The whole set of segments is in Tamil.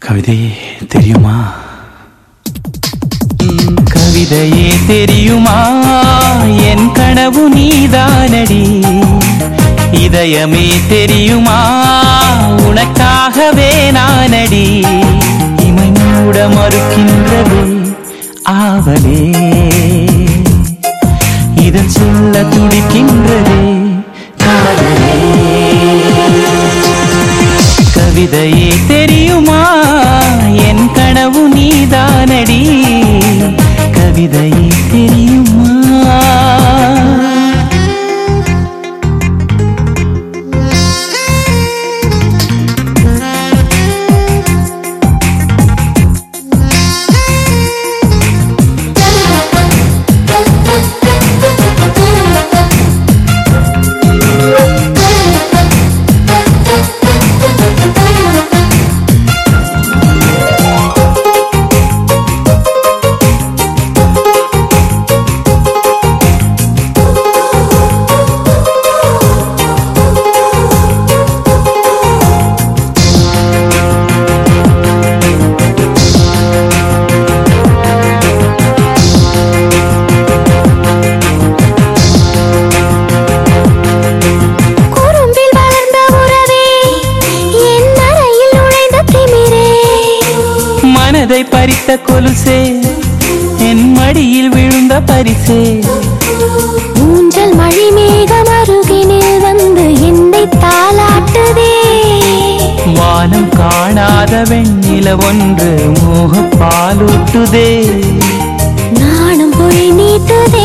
கவிதையே தெரியுமா கவிதையே தெரியுமா என் கனவு நீதானடி இதயமே தெரியுமா உனக்காகவே நானடி இமை மூட மறுக்கின்றது ஆவலே இதன் சொல்ல துடிக்கின்றதே காதலே கவிதையே தெரியுமா என் கனவு நீதானடி கவிதையே தெரியுமா குறும்பில் வளர்ந்த உறவே என் அறையில் நுழைந்த திமிரே மனதை பறித்த கொலுசே என் மடியில் விழுந்த பரிசே ஊஞ்சல் மழை மேகம் அருகினில் வந்து என்னை தாளாட்டுதே வானம் காணாத வெண்ணில ஒன்று மோக பாலூட்டுதே நாணம் பொய் நீட்டுதே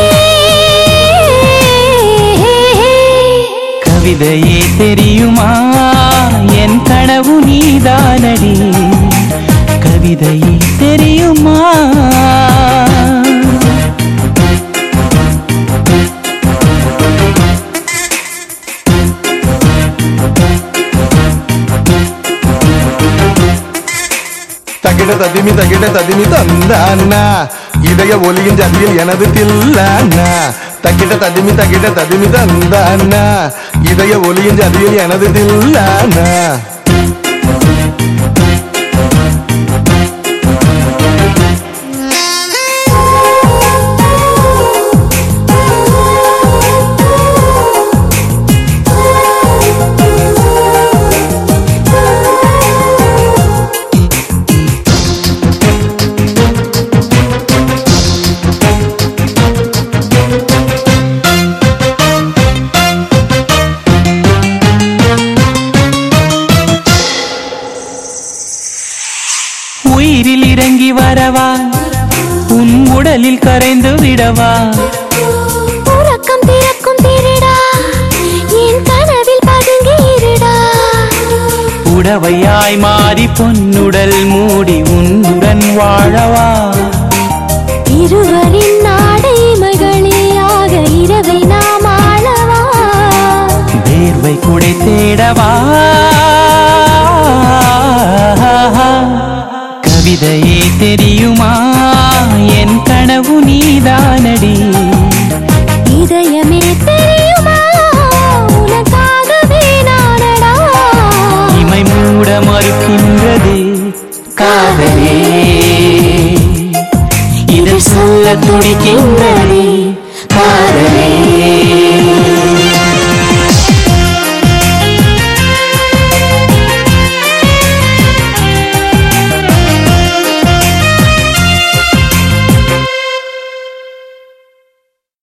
கவிதையே தெரியுமா என் கனவு நீதானடி கவிதையே தெரியுமா தகிட ததிமி தகிட ததிமி தந்தானா இதய ஒலியின் ஜதியில் எனது தில்லானா தகிட ததிமி தகிட ததிமி தந்தானா இதய ஒலியின் ஜதியில் எனது தில்லானா உயிரில் இறங்கி வரவா உன் உடலில் கரைந்து விடவா உறக்கம் திறக்கும் திருடா என் கனவில் பதுங்கி இருடா உடவையாய் மாறி பொன்னுடல் மூடி உன்னுடன் வாழவா இருவரின் நாடைமைகளிலாக இரவை நாம் ஆளவா தேர்வை குடை தேடவா கவிதையே தெரியுமா என் கனவு நீதானடி இதயமே தெரியுமா உனக்காகவே நானடா இமை மூட மறுக்கின்றது காதலே இது சொல்ல துடிக்கின்றது